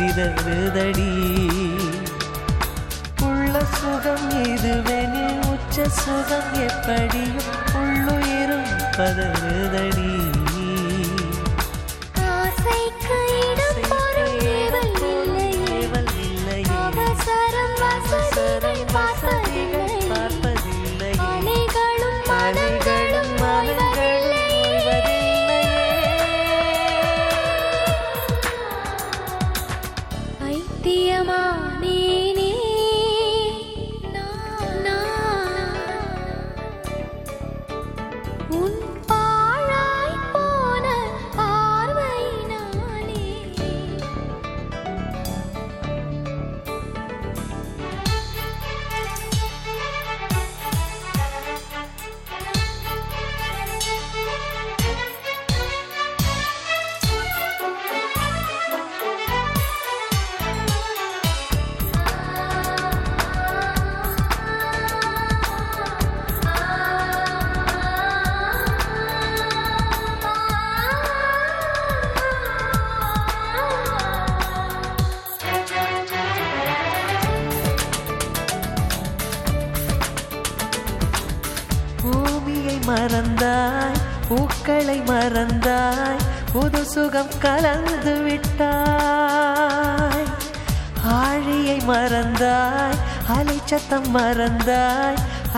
சிதறுதடி உள்ள சுகம் இதுவெனில் உச்ச சுகம் எப்படியும் உள்ளுயிரும் பதறுதடி ஆசைக்கு இடம் பொருள் ஏவல் இல்லை ஏவல் இல்லையே அவசரம் வசதிகள் பார்ப்பதில்லை பார்ப்பதில்லை அலைகளும் மனங்களும் ஓய்வதில்லை பைத்தியமானேனே நான். உன் பாழாய் போன பார்வையினாலே பூமியை மறந்தாய் பூக்களை மறந்தாய் புது சுகம் கலந்து விட்டாய் ஆழியை மறந்தாய் அலைச்சத்தம் மறந்தாய்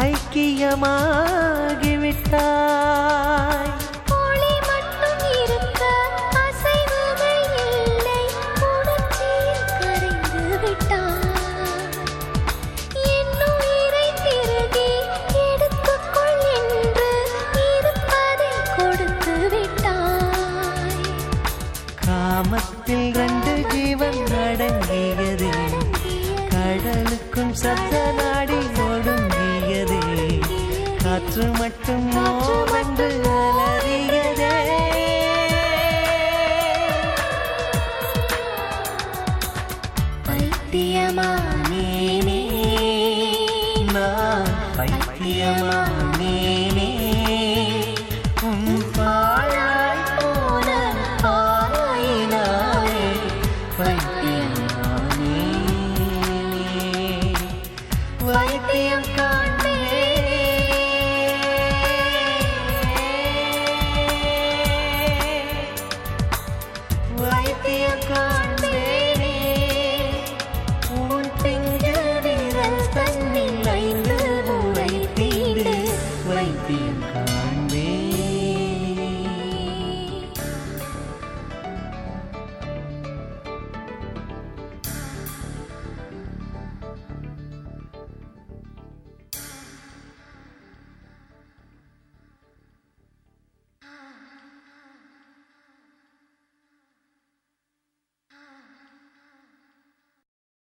ஐக்கியமாகிவிட்டாய் ஒளி மட்டும் இருக்க அசைவுகள் இல்லை உணர்ச்சியில் கரைந்து விட்டாய் என் உயிரை திருகி எடுத்துக்கொள் என்று இருப்பதை கொடுத்து விட்டாய் காமத்தில் ரெண்டு ஜீவன் அடங்கியதே கடலுக்கும் சப்த நாடி ஒடுங்கியதே காற்று மட்டும் மோவென்று அலறியதே பைத்தியமானேனே நான் பைத்தியமானே